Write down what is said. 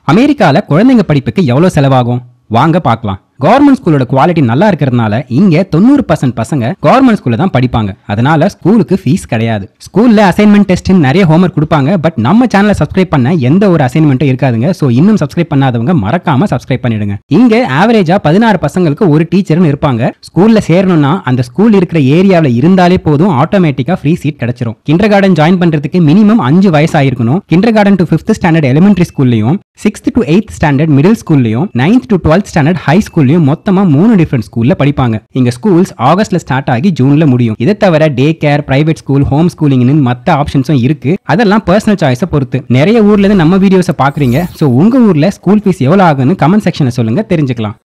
அமெரிக்கால குழந்தைங்க படிப்புக்கு எவ்வளவு செலவாகும் வாங்க பார்க்கலாம் கவர்மெண்ட் ஸ்கூலோட குவாலிட்டி நல்லா இருக்கிறதுனால இங்க தொண்ணூறு பர்சன்ட் பசங்க கவர்மெண்ட் ஸ்கூல்ல தான் படிப்பாங்க அதனால ஸ்கூலுக்கு ஃபீஸ் கிடையாது ஸ்கூல்ல அசைன்மெண்ட் டெஸ்ட் நிறைய ஹோம்ஒர்க் கொடுப்பாங்க பட் நம்ம சேனலை சப்ஸ்கிரைப் பண்ண எந்த ஒரு அசைன்மெண்ட்டும் இருக்காதுங்க சோ இன்னும் சப்ஸ்கிரைப் பண்ணாதவங்க மறக்காம சப்ஸ்கிரைப் பண்ணிடுங்க இங்க ஆவரேஜா பதினாறு பசங்களுக்கு ஒரு டீச்சர்னு இருப்பாங்க ஸ்கூல்ல சேரணும்னா அந்த ஸ்கூல் இருக்கிற ஏரியாவில் இருந்தாலே போதும் ஆட்டோமேட்டிக்கா ஃப்ரீ சீட் கிடைச்சிரும் கிண்டர் கார்டன் ஜாயின் பண்றதுக்கு மினிமம் அஞ்சு வயசு ஆயிருக்கணும் kindergarten to fifth standard elementary ஸ்கூல்லையும் sixth to eighth standard middle ஸ்கூல்லையும் ninth to twelfth standard high ஸ்கூல்லையும் மொத்தமா மூணு டிஃபரெண்ட் ஸ்கூல்ல படிப்பாங்க இங்க ஸ்கூல்ஸ் ஆகஸ்ட்ல ஸ்டார்ட் ஆகி ஜூன்ல முடியும் இதை தவிர day care private school home ஸ்கூலிங்னு மத்த ஆப்ஷன்ஸும் இருக்கு அதெல்லாம் பர்சனல் சாய்ஸை பொறுத்து நிறைய ஊர்ல இருந்து நம்ம வீடியோஸை பாக்குறீங்க சோ உங்க ஊர்ல ஸ்கூல் ஃபீஸ் எவ்வளவு ஆகுன்னு கமெண்ட் செக்ஷன்ல சொல்லுங்க தெரிஞ்சுக்கலாம்